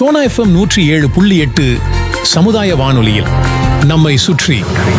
Sona FM நூற்றி ஏழு புள்ளி எட்டு சமுதாய வானொலியில் நம்மை சுற்றி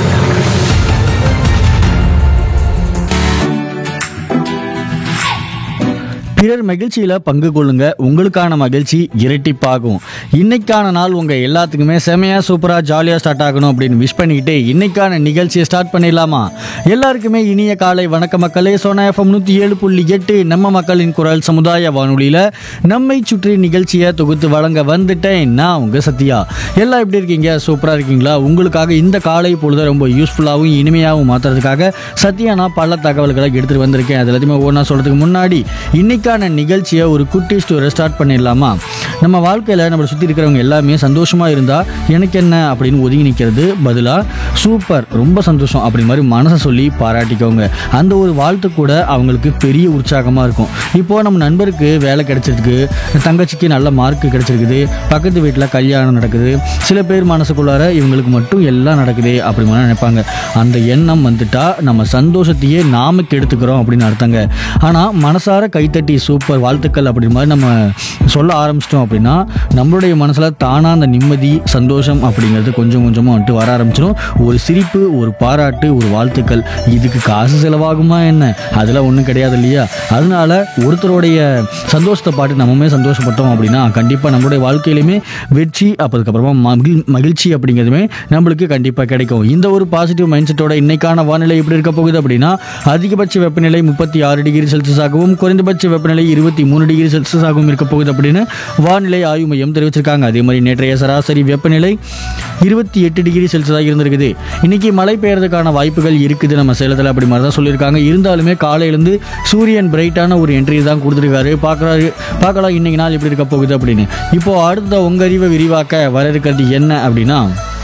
பிறர் மகிழ்ச்சியில் பங்கு கொள்ளுங்க உங்களுக்கான மகிழ்ச்சி இரட்டிப்பாகும் இன்னைக்கான நாள் உங்க எல்லாத்துக்குமே செமையா சூப்பரா ஜாலியா ஸ்டார்ட் ஆகணும் அப்படின்னு விஷ் பண்ணிக்கிட்டு இன்னைக்கான நிகழ்ச்சியை ஸ்டார்ட் பண்ணிடலாமா எல்லாருக்குமே இனிய காலை வணக்க மக்களே சோனா எஃப்எம் நூற்றி ஏழு புள்ளி எட்டு நம்ம மக்களின் குரல் சமுதாய வானொலியில நம்மை சுற்றி நிகழ்ச்சியை தொகுத்து வழங்க வந்துட்டேன் நான் உங்க சத்யா எல்லாம் எப்படி இருக்கீங்க சூப்பரா இருக்கீங்களா உங்களுக்காக இந்த காலை பொழுது ரொம்ப யூஸ்ஃபுல்லாகவும் இனிமையாகவும் மாற்றுறதுக்காக சத்யா நான் பல தகவல்களை எடுத்துகிட்டு வந்திருக்கேன் அது எல்லாத்தையுமே ஒன்றா சொல்கிறதுக்கு முன்னாடி இன்னைக்கான நிகழ்ச்சியை ஒரு குட்டி ஸ்டோரை ஸ்டார்ட் பண்ணிடலாமா நம்ம வாழ்க்கையில் நம்மளை சுற்றி இருக்கிறவங்க எல்லாமே சந்தோஷமாக இருந்தால் எனக்கு என்ன அப்படின்னு ஒதுங்கி நிற்கிறது பதிலாக சூப்பர் ரொம்ப சந்தோஷம் அப்படி மாதிரி மனசை சொல்லி பாராட்டிக்கோங்க அந்த ஒரு வாழ்த்து கூட அவங்களுக்கு பெரிய உற்சாகமாக இருக்கும் இப்போது நம்ம நண்பருக்கு வேலை கிடைச்சிருக்கு தங்கச்சிக்கு நல்ல மார்க் கிடைச்சிருக்குது பக்கத்து வீட்டில் கல்யாணம் நடக்குது சில பேர் மனசுக்குள்ளார இவங்களுக்கு மட்டும் எல்லாம் நடக்குது அப்படி மாதிரி நினைப்பாங்க அந்த எண்ணம் வந்துட்டா நம்ம சந்தோஷத்தையே நாம கெடுத்துக்கிறோம் அப்படின்னு அர்த்தங்க ஆனால் மனசார கைத்தட்டி சூப்பர் வாழ்த்துக்கள் அப்படி மாதிரி நம்ம சொல்ல ஆரம்பிச்சிட்டோம் அப்படின்னா நம்மளுடைய மனசில் தானாக அந்த நிம்மதி சந்தோஷம் அப்படிங்கிறது கொஞ்சம் கொஞ்சமாக வந்துட்டு வர ஆரம்பிச்சிடும் ஒரு சிரிப்பு ஒரு பாராட்டு ஒரு வாழ்த்துக்கள் இதுக்கு காசு செலவாகுமா என்ன அதெல்லாம் ஒன்றும் கிடையாது இல்லையா அதனால ஒருத்தருடைய சந்தோஷத்தை பாட்டு நம்மமே சந்தோஷப்பட்டோம் அப்படின்னா கண்டிப்பாக நம்மளுடைய வாழ்க்கையிலுமே வெற்றி அப்போ அதுக்கப்புறமா மகிழ் மகிழ்ச்சி அப்படிங்கிறதுமே நம்மளுக்கு கண்டிப்பாக கிடைக்கும் இந்த ஒரு பாசிட்டிவ் மைண்ட் செட்டோட இன்னைக்கான வானிலை எப்படி இருக்க போகுது அப்படின்னா அதிகபட்ச வெப்பநிலை முப்பத்தி ஆறு டிகிரி செல்சியஸாகவும் குறைந்தபட்ச வெப்பநிலை இருபத்தி மூணு டிகிரி செல்சியஸாகவும் இருக்க போகுது அப்படின்னு வானிலை ஆய்வு மையம் தெரிவிச்சிருக்காங்க அதே மாதிரி நேற்றைய சராசரி வெப்பநிலை இருபத்தி எட்டு டிகிரி செல்சியஸாக இருந்திருக்குது இன்னைக்கு மழை பெய்யறதுக்கான வாய்ப்புகள் இருக்குது நம்ம சேலத்தில் அப்படி மாதிரி தான் சொல்லியிருக்காங்க இருந்தாலுமே காலையிலேருந்து சூரியன் பிரைட்டான ஒரு என்ட்ரி தான் கொடுத்துருக்காரு பார்க்குறாரு பார்க்கலாம் இன்னைக்கு நாள் எப்படி இருக்க போகுது அப்படின்னு இப்போ அடுத்த உங்க அறிவை விரிவாக்க வர இருக்கிறது என்ன அப்படின்னா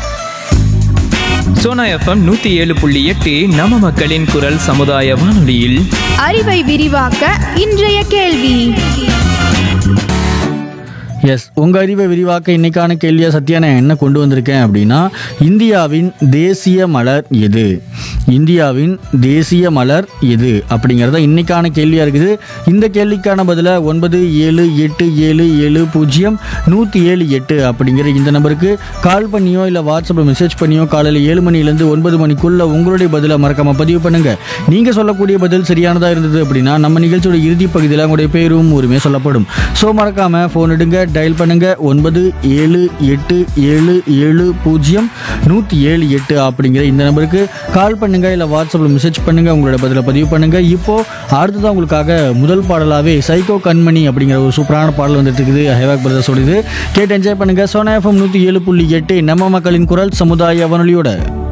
சோனா எஃப்எம் நூத்தி ஏழு புள்ளி எட்டு நம்ம மக்களின் குரல் சமுதாய வானொலியில் அறிவை விரிவாக்க இன்றைய கேள்வி எஸ் உங்கள் அறிவை விரிவாக்க இன்னைக்கான கேள்வியாக சத்யா நான் என்ன கொண்டு வந்திருக்கேன் அப்படின்னா இந்தியாவின் தேசிய மலர் எது இந்தியாவின் தேசிய மலர் எது அப்படிங்கிறத இன்னைக்கான கேள்வியாக இருக்குது இந்த கேள்விக்கான பதிலை ஒன்பது ஏழு எட்டு ஏழு ஏழு பூஜ்ஜியம் நூற்றி ஏழு எட்டு அப்படிங்கிற இந்த நம்பருக்கு கால் பண்ணியோ இல்லை வாட்ஸ்அப்பில் மெசேஜ் பண்ணியோ காலையில் ஏழு மணிலேருந்து ஒன்பது மணிக்குள்ள உங்களுடைய பதிலை மறக்காம பதிவு பண்ணுங்க நீங்கள் சொல்லக்கூடிய பதில் சரியானதாக இருந்தது அப்படின்னா நம்ம நிகழ்ச்சியோட இறுதி பகுதியில் உங்களுடைய பேரும் ஊருமே சொல்லப்படும் ஸோ மறக்காம ஃபோன் எடுங்க டயல் பண்ணுங்க ஒன்பது ஏழு எட்டு ஏழு ஏழு பூஜ்ஜியம் நூற்றி ஏழு எட்டு அப்படிங்கிற இந்த நம்பருக்கு கால் பண்ணுங்க இல்லை வாட்ஸ்அப்பில் மெசேஜ் பண்ணுங்க உங்களோட பதிலை பதிவு பண்ணுங்க இப்போ அடுத்ததான் உங்களுக்காக முதல் பாடலாகவே சைக்கோ கண்மணி அப்படிங்கிற ஒரு சூப்பரான பாடல் வந்துட்டு இருக்குது ஹேவாக் பிரதர்ஸ் ஓடுது கேட்டு என்ஜாய் பண்ணுங்க சோனா எஃப்எம் நூற்றி ஏழு புள்ளி எட்டு நம்ம மக்களின் குரல் சமுதாய வானொலியோட